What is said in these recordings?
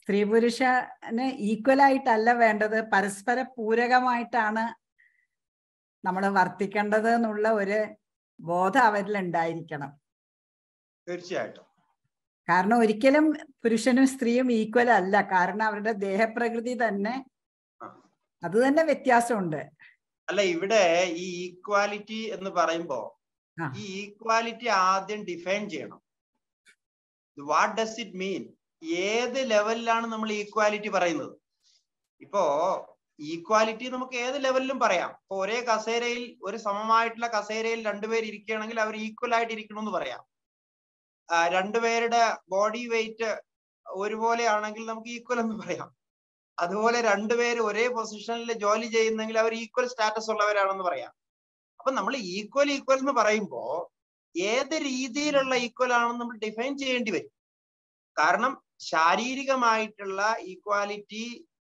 സ്ത്രീ പുരുഷന് ഈക്വൽ ആയിട്ടല്ല വേണ്ടത് പരസ്പര പൂരകമായിട്ടാണ് നമ്മൾ വർത്തിക്കേണ്ടത് എന്നുള്ള ഒരു ബോധം അവരിൽ ഉണ്ടായിരിക്കണം തീർച്ചയായിട്ടും കാരണം ഒരിക്കലും പുരുഷനും സ്ത്രീയും ഈക്വൽ അല്ല കാരണം അവരുടെ ദേഹപ്രകൃതി തന്നെ ആ. അത് തന്നെ വ്യത്യാസമുണ്ട് അല്ല ഇവിടെ ഈ ഈക്വാലിറ്റി എന്ന് പറയുമ്പോ ആ. ഈ ഈക്വാലിറ്റി ആദ്യം ഡിഫൈൻ ചെയ്യണം വാട്ട് ഡസ് ഇറ്റ് മീൻ ഏത് ലെവലിലാണ് നമ്മൾ ഈക്വാലിറ്റി പറയുന്നത് ഇപ്പോ ഈക്വാലിറ്റി നമുക്ക് ഏത് ലെവലിലും പറയാം ഇപ്പൊ ഒരേ കസേരയിൽ ഒരു സമമായിട്ടുള്ള കസേരയിൽ രണ്ടുപേർ ഇരിക്കുകയാണെങ്കിൽ അവർ ഈക്വൽ ആയിട്ട് ഇരിക്കണമെന്ന് പറയാം ആ, രണ്ടുപേരുടെ ബോഡി വെയിറ്റ് ഒരുപോലെ ആണെങ്കിൽ നമുക്ക് ഈക്വൽ എന്ന് പറയാം അതുപോലെ രണ്ടുപേര് ഒരേ പൊസിഷനിൽ ജോലി ചെയ്യുന്നെങ്കിൽ അവർ ഈക്വൽ സ്റ്റാറ്റസ് ഉള്ളവരാണെന്ന് പറയാം അപ്പൊ നമ്മൾ ഈക്വൽ ഈക്വൽ എന്ന് പറയുമ്പോ ഏത് രീതിയിലുള്ള ഈക്വൽ ആണെന്ന് നമ്മൾ ഡിഫൈൻ ചെയ്യേണ്ടി വരും കാരണം ശാരീരികമായിട്ടുള്ള ഈക്വാലിറ്റി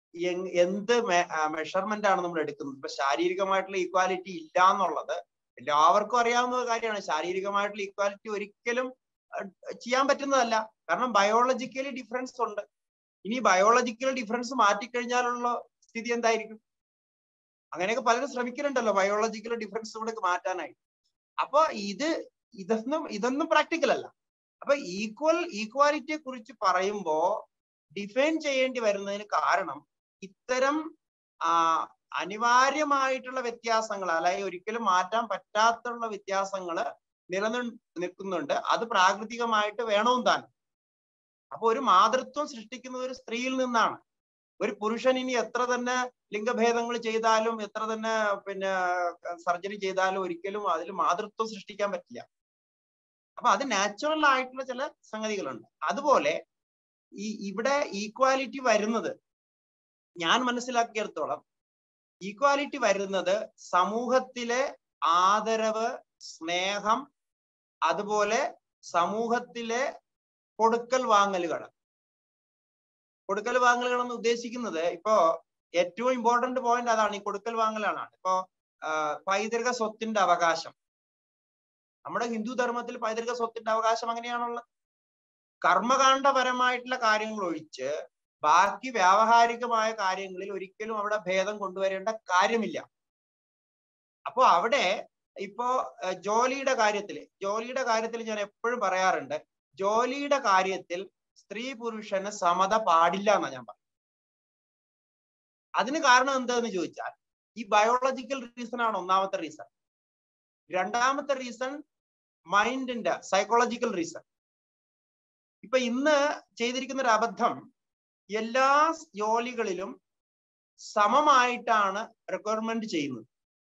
എന്ത് മെഷർമെന്റ് ആണ് നമ്മൾ എടുക്കുന്നത് ഇപ്പൊ ശാരീരികമായിട്ടുള്ള ഈക്വാലിറ്റി ഇല്ല എന്നുള്ളത് എല്ലാവർക്കും അറിയാവുന്ന കാര്യമാണ് ശാരീരികമായിട്ടുള്ള ഈക്വാലിറ്റി ഒരിക്കലും അഹ് ചെയ്യാൻ പറ്റുന്നതല്ല കാരണം ബയോളജിക്കലി ഡിഫറൻസ് ഉണ്ട് ഇനി ബയോളജിക്കൽ ഡിഫറൻസ് മാറ്റിക്കഴിഞ്ഞാലുള്ള സ്ഥിതി എന്തായിരിക്കും അങ്ങനെയൊക്കെ പലരും ശ്രമിക്കുന്നുണ്ടല്ലോ ബയോളജിക്കൽ ഡിഫറൻസ് കൂടെ മാറ്റാനായിട്ട് അപ്പൊ ഇത് ഇതൊന്നും ഇതൊന്നും പ്രാക്ടിക്കൽ അല്ല അപ്പൊ ഈക്വൽ ഈക്വാലിറ്റിയെ കുറിച്ച് പറയുമ്പോ ഡിഫൈൻ ചെയ്യേണ്ടി വരുന്നതിന് കാരണം ഇത്തരം ആ അനിവാര്യമായിട്ടുള്ള വ്യത്യാസങ്ങൾ അല്ലെങ്കിൽ ഒരിക്കലും മാറ്റാൻ പറ്റാത്തുള്ള വ്യത്യാസങ്ങൾ നിലനി നിൽക്കുന്നുണ്ട് അത് പ്രാകൃതികമായിട്ട് വേണവും താൻ അപ്പൊ ഒരു മാതൃത്വം സൃഷ്ടിക്കുന്നത് ഒരു സ്ത്രീയിൽ നിന്നാണ് ഒരു പുരുഷൻ ഇനി എത്ര തന്നെ ലിംഗഭേദങ്ങൾ ചെയ്താലും എത്ര തന്നെ പിന്നെ സർജറി ചെയ്താലും ഒരിക്കലും അതിൽ മാതൃത്വം സൃഷ്ടിക്കാൻ പറ്റില്ല അപ്പൊ അത് നാച്ചുറൽ ആയിട്ടുള്ള ചില സംഗതികളുണ്ട് അതുപോലെ ഈ ഇവിടെ ഈക്വാലിറ്റി വരുന്നത് ഞാൻ മനസ്സിലാക്കിയിടത്തോളം ഈക്വാലിറ്റി വരുന്നത് സമൂഹത്തിലെ ആദരവ് സ്നേഹം അതുപോലെ സമൂഹത്തിലെ കൊടുക്കൽ വാങ്ങലുകൾ കൊടുക്കൽ വാങ്ങലുകൾ എന്ന് ഉദ്ദേശിക്കുന്നത് ഇപ്പോ ഏറ്റവും ഇമ്പോർട്ടന്റ് പോയിന്റ് അതാണ് ഈ കൊടുക്കൽ വാങ്ങലാണ് ഇപ്പോ പൈതൃക സ്വത്തിന്റെ അവകാശം നമ്മുടെ ഹിന്ദു ധർമ്മത്തിൽ പൈതൃക സ്വത്തിന്റെ അവകാശം അങ്ങനെയാണുള്ളത് കർമ്മകാണ്ഡപരമായിട്ടുള്ള കാര്യങ്ങൾ ഒഴിച്ച് ബാക്കി വ്യാവഹാരികമായ കാര്യങ്ങളിൽ ഒരിക്കലും അവിടെ ഭേദം കൊണ്ടുവരേണ്ട കാര്യമില്ല അപ്പോ അവിടെ ഇപ്പോ ജോലിയുടെ കാര്യത്തിൽ ജോലിയുടെ കാര്യത്തിൽ ഞാൻ എപ്പോഴും പറയാറുണ്ട് ജോലിയുടെ കാര്യത്തിൽ സ്ത്രീ പുരുഷന് സമത പാടില്ല എന്നാ ഞാൻ പറയുന്നത് അതിന് കാരണം എന്താന്ന് ചോദിച്ചാൽ ഈ ബയോളജിക്കൽ റീസൺ ആണ് ഒന്നാമത്തെ റീസൺ രണ്ടാമത്തെ റീസൺ മൈൻഡിന്റെ സൈക്കോളജിക്കൽ റീസൺ ഇപ്പൊ ഇന്ന് ചെയ്തിരിക്കുന്ന ഒരു അബദ്ധം എല്ലാ ജോലികളിലും സമമായിട്ടാണ് റിക്വയർമെന്റ് ചെയ്യുന്നത്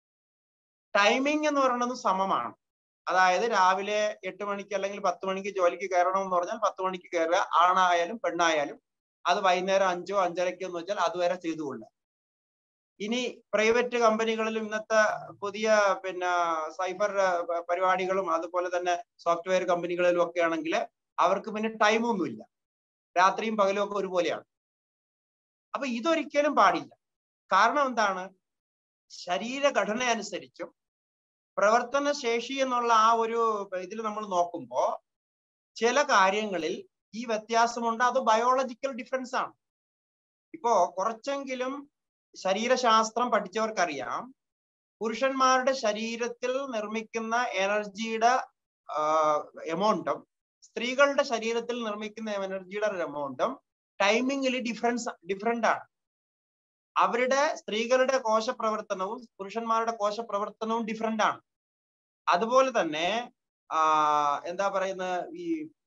ടൈമിംഗ് എന്ന് പറയുന്നത് സമമാണ് അതായത് രാവിലെ എട്ട് മണിക്ക് അല്ലെങ്കിൽ പത്ത് മണിക്ക് ജോലിക്ക് കയറണം എന്ന് പറഞ്ഞാൽ പത്ത് മണിക്ക് കയറുക ആണായാലും പെണ്ണായാലും അത് വൈകുന്നേരം അഞ്ചോ അഞ്ചരയ്ക്കോ എന്ന് വെച്ചാൽ അതുവരെ ചെയ്തുകൊള്ളുക ഇനി പ്രൈവറ്റ് കമ്പനികളിലും ഇന്നത്തെ പുതിയ പിന്നെ സൈബർ പരിപാടികളും അതുപോലെ തന്നെ സോഫ്റ്റ്വെയർ കമ്പനികളിലും ഒക്കെ ആണെങ്കിൽ അവർക്ക് പിന്നെ ടൈമൊന്നുമില്ല രാത്രിയും പകലും ഒക്കെ ഒരുപോലെയാണ് അപ്പൊ ഇതൊരിക്കലും പാടില്ല കാരണം എന്താണ് ശരീരഘടന അനുസരിച്ചും പ്രവർത്തന ശേഷി എന്നുള്ള ആ ഒരു ഇതിൽ നമ്മൾ നോക്കുമ്പോൾ ചില കാര്യങ്ങളിൽ ഈ വ്യത്യാസമുണ്ട് അത് ബയോളജിക്കൽ ഡിഫറൻസ് ആണ് ഇപ്പോ കുറച്ചെങ്കിലും ശരീരശാസ്ത്രം പഠിച്ചവർക്കറിയാം പുരുഷന്മാരുടെ ശരീരത്തിൽ നിർമ്മിക്കുന്ന എനർജിയുടെ എമൗണ്ടും സ്ത്രീകളുടെ ശരീരത്തിൽ നിർമ്മിക്കുന്ന എനർജിയുടെ എമൗണ്ടും ടൈമിങ്ങിൽ ഡിഫറൻസ് ഡിഫറെന്റ് ആണ് അവരുടെ സ്ത്രീകളുടെ കോശപ്രവർത്തനവും പുരുഷന്മാരുടെ കോശപ്രവർത്തനവും ഡിഫറെന്റ് ആണ് അതുപോലെ തന്നെ എന്താ പറയുന്നത് ഈ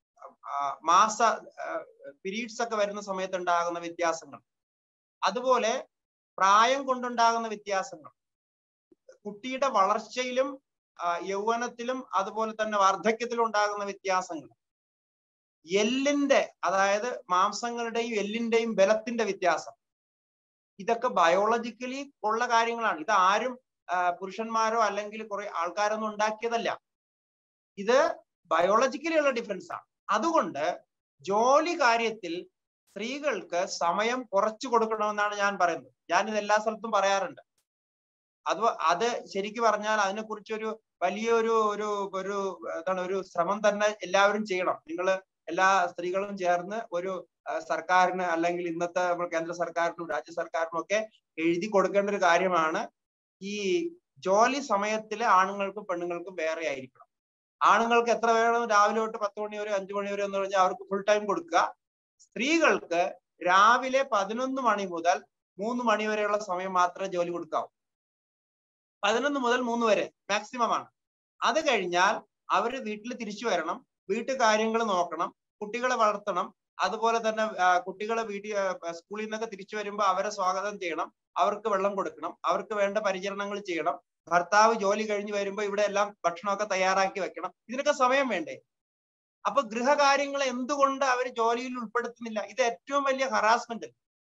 മാസ പീരീഡ്സ് ഒക്കെ വരുന്ന സമയത്ത് ഉണ്ടാകുന്ന വ്യത്യാസങ്ങൾ അതുപോലെ പ്രായം കൊണ്ടുണ്ടാകുന്ന വ്യത്യാസങ്ങൾ കുട്ടിയുടെ വളർച്ചയിലും യൗവനത്തിലും അതുപോലെ തന്നെ വാർദ്ധക്യത്തിലും ഉണ്ടാകുന്ന വ്യത്യാസങ്ങൾ എല്ലിന്റെ അതായത് മാംസങ്ങളുടെയും എല്ലിന്റെയും ബലത്തിന്റെ വ്യത്യാസം ഇതൊക്കെ ബയോളജിക്കലി ഉള്ള കാര്യങ്ങളാണ് ഇത് ആരും പുരുഷന്മാരോ അല്ലെങ്കിൽ കുറെ ആൾക്കാരൊന്നും ഉണ്ടാക്കിയതല്ല ഇത് ബയോളജിക്കലി ഉള്ള ഡിഫറൻസ് ആണ് അതുകൊണ്ട് ജോലി കാര്യത്തിൽ സ്ത്രീകൾക്ക് സമയം കുറച്ചു കൊടുക്കണമെന്നാണ് ഞാൻ പറയുന്നത് ഞാൻ ഇത് എല്ലാ സ്ഥലത്തും പറയാറുണ്ട് അത് അത് ശരിക്കു പറഞ്ഞാൽ അതിനെക്കുറിച്ചൊരു വലിയൊരു ഒരു ഒരു എന്താണ് ഒരു ശ്രമം തന്നെ എല്ലാവരും ചെയ്യണം നിങ്ങൾ എല്ലാ സ്ത്രീകളും ചേർന്ന് ഒരു ആ, സർക്കാരിന് അല്ലെങ്കിൽ ഇന്നത്തെ നമ്മൾ കേന്ദ്ര സർക്കാരിനും രാജ്യ സർക്കാരിനും ഒക്കെ എഴുതി കൊടുക്കേണ്ട ഒരു കാര്യമാണ് ഈ ജോലി സമയത്തില് ആണുങ്ങൾക്കും പെണ്ണുങ്ങൾക്കും വേറെ ആയിരിക്കണം ആണുങ്ങൾക്ക് എത്ര വേണം രാവിലെ തൊട്ട് പത്ത് മണി വരെ അഞ്ചു മണി വരെ എന്ന് പറഞ്ഞാൽ അവർക്ക് ഫുൾ ടൈം കൊടുക്കുക സ്ത്രീകൾക്ക് രാവിലെ പതിനൊന്ന് മണി മുതൽ മൂന്ന് മണി വരെയുള്ള സമയം മാത്രമേ ജോലി കൊടുക്കാവൂ പതിനൊന്ന് മുതൽ മൂന്ന് വരെ മാക്സിമം ആണ് അത് കഴിഞ്ഞാൽ അവര് വീട്ടിൽ തിരിച്ചു വരണം വീട്ടു കാര്യങ്ങൾ നോക്കണം കുട്ടികളെ വളർത്തണം അതുപോലെ തന്നെ ആ, കുട്ടികളെ വീട്ടിൽ സ്കൂളിൽ നിന്നൊക്കെ തിരിച്ചു വരുമ്പോൾ അവരെ സ്വാഗതം ചെയ്യണം അവർക്ക് വെള്ളം കൊടുക്കണം അവർക്ക് വേണ്ട പരിചരണങ്ങൾ ചെയ്യണം ഭർത്താവ് ജോലി കഴിഞ്ഞ് വരുമ്പോ ഇവിടെ എല്ലാം ഭക്ഷണമൊക്കെ തയ്യാറാക്കി വെക്കണം ഇതിനൊക്കെ സമയം വേണ്ടേ അപ്പൊ ഗൃഹകാര്യങ്ങൾ എന്തുകൊണ്ട് അവർ ജോലിയിൽ ഉൾപ്പെടുത്തുന്നില്ല ഇത് ഏറ്റവും വലിയ ഹറാസ്മെന്റ്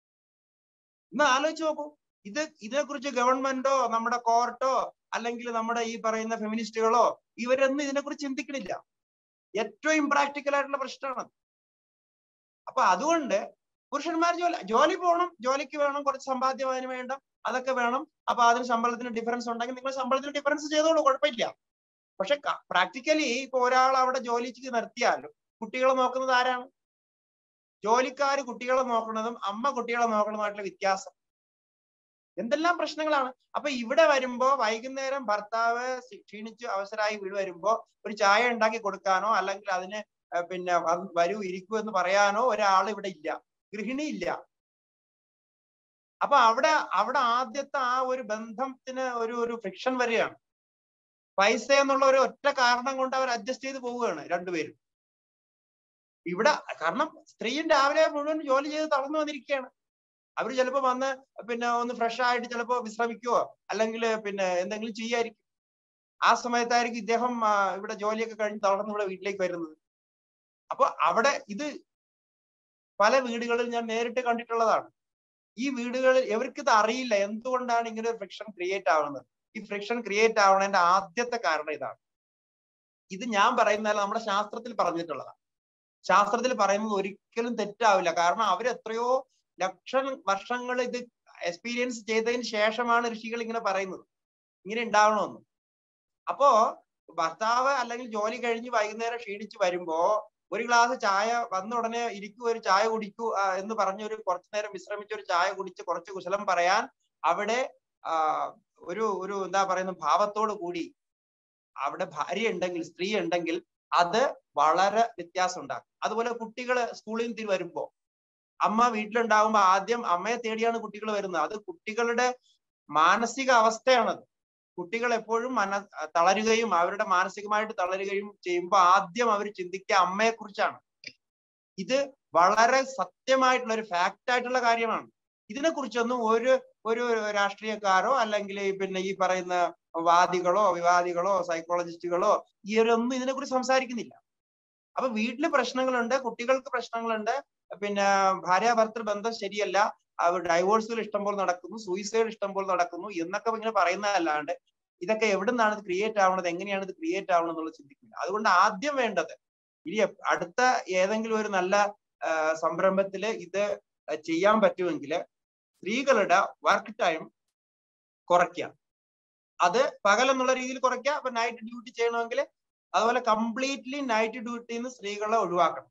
ഇന്ന് ആലോചിച്ച് നോക്കൂ ഇത് ഇതിനെക്കുറിച്ച് ഗവൺമെന്റോ നമ്മുടെ കോർട്ടോ അല്ലെങ്കിൽ നമ്മുടെ ഈ പറയുന്ന ഫെമിനിസ്റ്റുകളോ ഇവരൊന്നും ഇതിനെക്കുറിച്ച് ചിന്തിക്കണില്ല ഏറ്റവും ഇമ്പ്രാക്ടിക്കൽ ആയിട്ടുള്ള പ്രശ്നമാണ് അപ്പൊ അതുകൊണ്ട് പുരുഷന്മാർ ജോലി ജോലി പോകണം ജോലിക്ക് വേണം കുറച്ച് സമ്പാദ്യം അതിന് വേണ്ട അതൊക്കെ വേണം അപ്പൊ അതിന് ശമ്പളത്തിന് ഡിഫറൻസ് ഉണ്ടെങ്കിൽ നിങ്ങൾ ശമ്പളത്തിന് ഡിഫറൻസ് ചെയ്തോളൂ കുഴപ്പമില്ല പക്ഷെ പ്രാക്ടിക്കലി ഇപ്പൊ ഒരാൾ അവിടെ ജോലിക്ക് നിർത്തിയാലും കുട്ടികളെ നോക്കുന്നത് ആരാണ് ജോലിക്കാർ കുട്ടികളെ നോക്കുന്നതും അമ്മ കുട്ടികളെ നോക്കുന്നതുമായിട്ടുള്ള വ്യത്യാസം എന്തെല്ലാം പ്രശ്നങ്ങളാണ് അപ്പൊ ഇവിടെ വരുമ്പോ വൈകുന്നേരം ഭർത്താവ് ക്ഷി- ക്ഷീണിച്ച് അവസരമായി വീട് വരുമ്പോ ഒരു ചായ ഉണ്ടാക്കി കൊടുക്കാനോ അല്ലെങ്കിൽ അതിന് ഏർ പിന്നെ വ- വരൂ ഇരിക്കൂ എന്ന് പറയാനോ ഒരാൾ ഇവിടെ ഇല്ല ഗൃഹിണി ഇല്ല അപ്പൊ അവിടെ അവിടെ ആദ്യത്തെ ആ ഒരു ബന്ധത്തിന് ഒരു ഒരു ഫ്രിക്ഷൻ വരികയാണ് പൈസ എന്നുള്ള ഒരു ഒറ്റ കാരണം കൊണ്ട് അവർ അഡ്ജസ്റ്റ് ചെയ്ത് പോവുകയാണ് രണ്ടുപേരും ഇവിടെ കാരണം സ്ത്രീയും രാവിലെ മുഴുവൻ ജോലി ചെയ്ത് തളർന്നു വന്നിരിക്കുകയാണ് അവർ ചിലപ്പോ വന്ന് പിന്നെ ഒന്ന് ഫ്രഷ് ആയിട്ട് ചിലപ്പോ വിശ്രമിക്കുവോ അല്ലെങ്കിൽ പിന്നെ എന്തെങ്കിലും ചെയ്യായിരിക്കും ആ സമയത്തായിരിക്കും ഇദ്ദേഹം ആ, ഇവിടെ ജോലിയൊക്കെ കഴിഞ്ഞ് തളർന്ന് ഇവിടെ വീട്ടിലേക്ക് വരുന്നത് അപ്പൊ അവിടെ ഇത് പല വീടുകളിൽ ഞാൻ നേരിട്ട് കണ്ടിട്ടുള്ളതാണ് ഈ വീടുകളിൽ ഇവർക്ക് ഇത് അറിയില്ല എന്തുകൊണ്ടാണ് ഇങ്ങനെ ഒരു ഫ്രിക്ഷൻ ക്രിയേറ്റ് ആവുന്നത് ഈ ഫ്രിക്ഷൻ ക്രിയേറ്റ് ആവുന്നതിന്റെ ആദ്യത്തെ കാരണം ഇതാണ് ഇത് ഞാൻ പറയുന്നതല്ല നമ്മുടെ ശാസ്ത്രത്തിൽ പറഞ്ഞിട്ടുള്ളതാണ് ശാസ്ത്രത്തിൽ പറയുന്നത് ഒരിക്കലും തെറ്റാവില്ല കാരണം അവർ എത്രയോ ലക്ഷ വർഷങ്ങൾ ഇത് എക്സ്പീരിയൻസ് ചെയ്തതിന് ശേഷമാണ് ഋഷികൾ ഇങ്ങനെ പറയുന്നത് ഇങ്ങനെ ഉണ്ടാവണമെന്ന് അപ്പോ ഭർത്താവ് അല്ലെങ്കിൽ ജോലി കഴിഞ്ഞ് വൈകുന്നേരം ക്ഷീണിച്ച് വരുമ്പോ ഒരു ഗ്ലാസ് ചായ വന്ന ഉടനെ ഇരിക്കൂ ഒരു ചായ കുടിക്കൂ ആ, എന്ന് പറഞ്ഞ് ഒരു കുറച്ചു നേരം വിശ്രമിച്ച് ഒരു ചായ കുടിച്ച് കുറച്ച് കുശലം പറയാൻ അവിടെ ആ, ഒരു ഒരു എന്താ പറയുന്ന ഭാവത്തോടു കൂടി അവിടെ ഭാര്യ ഉണ്ടെങ്കിൽ സ്ത്രീ ഉണ്ടെങ്കിൽ അത് വളരെ വ്യത്യാസം ഉണ്ടാക്കും അതുപോലെ കുട്ടികൾ സ്കൂളിൽ നിന്ന് തിരി വരുമ്പോ അമ്മ വീട്ടിലുണ്ടാകുമ്പോ ആദ്യം അമ്മയെ തേടിയാണ് കുട്ടികൾ വരുന്നത് അത് കുട്ടികളുടെ മാനസിക അവസ്ഥയാണത് കുട്ടികൾ എപ്പോഴും മന തളരുകയും അവരുടെ മാനസികമായിട്ട് തളരുകയും ചെയ്യുമ്പോൾ ആദ്യം അവർ ചിന്തിക്കുക അമ്മയെ കുറിച്ചാണ് ഇത് വളരെ സത്യമായിട്ടുള്ള ഒരു ഫാക്റ്റ് ആയിട്ടുള്ള കാര്യമാണ് ഇതിനെ കുറിച്ചൊന്നും ഒരു ഒരു രാഷ്ട്രീയക്കാരോ അല്ലെങ്കിൽ ഈ പിന്നെ ഈ പറയുന്ന വാദികളോ വിവാദികളോ സൈക്കോളജിസ്റ്റുകളോ ഈ ഒരു ഒന്നും ഇതിനെക്കുറിച്ച് സംസാരിക്കുന്നില്ല അപ്പൊ വീട്ടില് പ്രശ്നങ്ങളുണ്ട് കുട്ടികൾക്ക് പ്രശ്നങ്ങളുണ്ട് പിന്നെ ഭാര്യ ഭർത്തൃ ബന്ധം ശരിയല്ല അവർ ഡൈവോഴ്സുകൾ ഇഷ്ടംപോലെ നടക്കുന്നു സൂയിസൈഡ് ഇഷ്ടംപോലെ നടക്കുന്നു എന്നൊക്കെ ഇങ്ങനെ പറയുന്നതല്ലാണ്ട് ഇതൊക്കെ എവിടെ നിന്നാണ് ഇത് ക്രിയേറ്റ് ആവുന്നത് എങ്ങനെയാണ് ഇത് ക്രിയേറ്റ് ആവുന്നത് എന്നുള്ളത് ചിന്തിക്കില്ല അതുകൊണ്ട് ആദ്യം വേണ്ടത് ഇനി എപ്- അടുത്ത ഏതെങ്കിലും ഒരു നല്ല ആ, സംരംഭത്തില് ഇത് ചെയ്യാൻ പറ്റുമെങ്കിൽ സ്ത്രീകളുടെ വർക്ക് ടൈം കുറയ്ക്കുക അത് പകൽ എന്നുള്ള രീതിയിൽ കുറയ്ക്കുക അപ്പൊ നൈറ്റ് ഡ്യൂട്ടി ചെയ്യണമെങ്കിൽ അതുപോലെ കംപ്ലീറ്റ്ലി നൈറ്റ് ഡ്യൂട്ടിയിൽ നിന്ന് സ്ത്രീകളെ ഒഴിവാക്കണം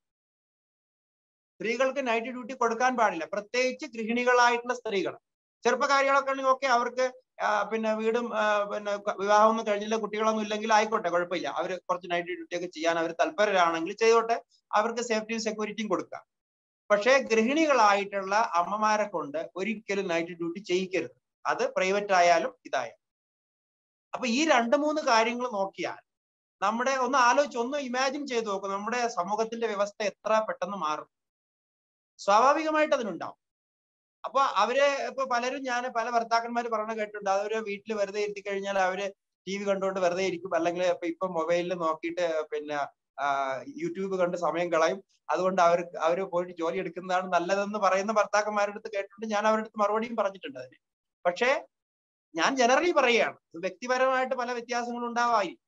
സ്ത്രീകൾക്ക് നൈറ്റ് ഡ്യൂട്ടി കൊടുക്കാൻ പാടില്ല പ്രത്യേകിച്ച് ഗൃഹിണികളായിട്ടുള്ള സ്ത്രീകൾ ചെറുപ്പക്കാരികളൊക്കെ ഉണ്ടെങ്കിൽ ഓക്കെ അവർക്ക് ആ, പിന്നെ വീടും ആ, പിന്നെ ക- വിവാഹമൊന്നും കഴിഞ്ഞില്ല കുട്ടികളൊന്നും ഇല്ലെങ്കിൽ ആയിക്കോട്ടെ കുഴപ്പമില്ല അവർ കുറച്ച് നൈറ്റ് ഡ്യൂട്ടി ഒക്കെ ചെയ്യാൻ അവർ തൽപരരാണെങ്കിൽ ചെയ്തോട്ടെ അവർക്ക് സേഫ്റ്റിയും സെക്യൂരിറ്റിയും കൊടുക്കാം പക്ഷേ ഗൃഹിണികളായിട്ടുള്ള അമ്മമാരെ കൊണ്ട് ഒരിക്കലും നൈറ്റ് ഡ്യൂട്ടി ചെയ്യിക്കരുത് അത് പ്രൈവറ്റ് ആയാലും ഇതായാലും അപ്പൊ ഈ രണ്ട് മൂന്ന് കാര്യങ്ങൾ നോക്കിയാൽ നമ്മുടെ ഒന്ന് ആലോചിച്ച് ഒന്ന് ഇമാജിൻ ചെയ്ത് നോക്കും നമ്മുടെ സമൂഹത്തിന്റെ വ്യവസ്ഥ എത്ര പെട്ടെന്ന് മാറും സ്വാഭാവികമായിട്ട് അതിനുണ്ടാവും അപ്പൊ അവര് ഇപ്പൊ പലരും ഞാൻ പല ഭർത്താക്കന്മാർ പറഞ്ഞ കേട്ടിട്ടുണ്ട് അവര് വീട്ടിൽ വെറുതെ ഇരുത്തി കഴിഞ്ഞാൽ അവര് ടി വി കണ്ടുകൊണ്ട് വെറുതെ ഇരിക്കും അല്ലെങ്കിൽ ഇപ്പൊ ഇപ്പൊ മൊബൈലിൽ നോക്കിയിട്ട് പിന്നെ ആ, യൂട്യൂബ് കണ്ട് സമയം കളയും അതുകൊണ്ട് അവർ അവര് പോയിട്ട് ജോലി എടുക്കുന്നതാണ് നല്ലതെന്ന് പറയുന്ന ഭർത്താക്കന്മാരുടെ അടുത്ത് കേട്ടിട്ടുണ്ട് ഞാൻ അവരുടെ അടുത്ത് മറുപടിയും പറഞ്ഞിട്ടുണ്ട് അതിന് പക്ഷേ ഞാൻ ജനറലി പറയുകയാണ് ഇത് വ്യക്തിപരമായിട്ട് പല വ്യത്യാസങ്ങളും ഉണ്ടാവായിരിക്കും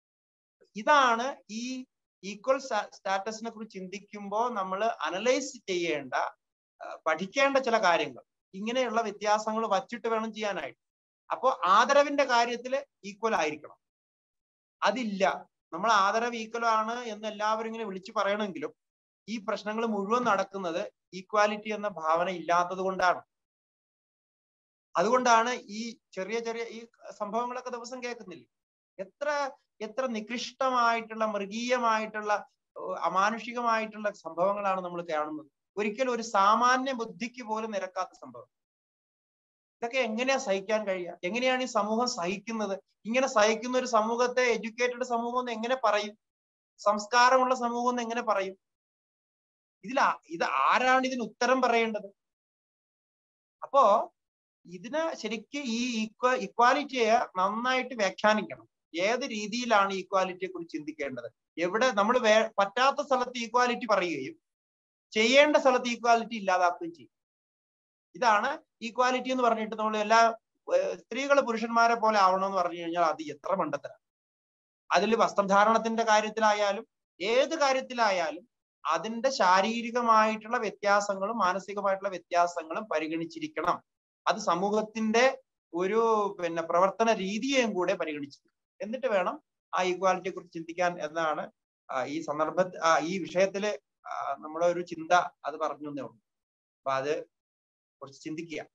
ഇതാണ് ഈ ഈക്വൽ സ്റ്റാറ്റസിനെ കുറിച്ച് ചിന്തിക്കുമ്പോൾ നമ്മൾ അനലൈസ് ചെയ്യേണ്ട ആ, പഠിക്കേണ്ട ചില കാര്യങ്ങൾ ഇങ്ങനെയുള്ള വ്യത്യാസങ്ങൾ വച്ചിട്ട് വേണം ചെയ്യാനായിട്ട് അപ്പോൾ ആദരവിന്റെ കാര്യത്തിൽ ഈക്വൽ ആയിരിക്കണം അതില്ല നമ്മൾ ആദരവ് ഈക്വൽ ആണ് എന്ന് എല്ലാവരും ഇങ്ങനെ വിളിച്ചു പറയണമെങ്കിലും ഈ പ്രശ്നങ്ങൾ മുഴുവൻ നടക്കുന്നത് ഈക്വാലിറ്റി എന്ന ഭാവന ഇല്ലാത്തത് കൊണ്ടാണ് അതുകൊണ്ടാണ് ഈ ചെറിയ ചെറിയ ഈ സംഭവങ്ങളൊക്കെ ദിവസം കേൾക്കുന്നില്ലേ എത്ര എത്ര നികൃഷ്ടമായിട്ടുള്ള മൃഗീയമായിട്ടുള്ള ഏഹ് അമാനുഷികമായിട്ടുള്ള സംഭവങ്ങളാണ് നമ്മൾ കാണുന്നത് ഒരിക്കലും ഒരു സാമാന്യ ബുദ്ധിക്ക് പോലും നിരക്കാത്ത സംഭവം ഇതൊക്കെ എങ്ങനെയാ സഹിക്കാൻ കഴിയുക എങ്ങനെയാണ് ഈ സമൂഹം സഹിക്കുന്നത് ഇങ്ങനെ സഹിക്കുന്ന ഒരു സമൂഹത്തെ എഡ്യൂക്കേറ്റഡ് സമൂഹം എന്ന് എങ്ങനെ പറയും സംസ്കാരമുള്ള സമൂഹം എന്ന് എങ്ങനെ പറയും ഇതിൽ ആ- ഇത് ആരാണ് ഇതിന് ഉത്തരം പറയേണ്ടത് അപ്പോ ഇതിന് ശരിക്ക് ഈ ഈക്വ ഇക്വാലിറ്റിയെ നന്നായിട്ട് വ്യാഖ്യാനിക്കണം ഏത് രീതിയിലാണ് ഈക്വാലിറ്റിയെ കുറിച്ച് ചിന്തിക്കേണ്ടത് എവിടെ നമ്മൾ വേ പറ്റാത്ത സ്ഥലത്ത് ഈക്വാലിറ്റി പറയുകയും ചെയ്യേണ്ട സ്ഥലത്ത് ഈക്വാലിറ്റി ഇല്ലാതാക്കുകയും ചെയ്യും ഇതാണ് ഈക്വാലിറ്റി എന്ന് പറഞ്ഞിട്ട് നമ്മൾ എല്ലാ സ്ത്രീകൾ പുരുഷന്മാരെ പോലെ ആവണമെന്ന് പറഞ്ഞു കഴിഞ്ഞാൽ അത് എത്ര മണ്ടത്തരാണ് അതിൽ വസ്ത്രധാരണത്തിന്റെ കാര്യത്തിലായാലും ഏത് കാര്യത്തിലായാലും അതിന്റെ ശാരീരികമായിട്ടുള്ള വ്യത്യാസങ്ങളും മാനസികമായിട്ടുള്ള വ്യത്യാസങ്ങളും പരിഗണിച്ചിരിക്കണം അത് സമൂഹത്തിന്റെ ഒരു പിന്നെ പ്രവർത്തന രീതിയെയും കൂടെ പരിഗണിച്ചിരിക്കണം എന്നിട്ട് വേണം ആ ഈക്വാലിറ്റിയെ കുറിച്ച് ചിന്തിക്കാൻ എന്നാണ് ആ, ഈ സന്ദർഭ ആ, ഈ വിഷയത്തില് ആ, നമ്മുടെ ഒരു ചിന്ത അത് പറഞ്ഞു എന്നേ ഉള്ളൂ അപ്പൊ അത് കുറച്ച് ചിന്തിക്കുക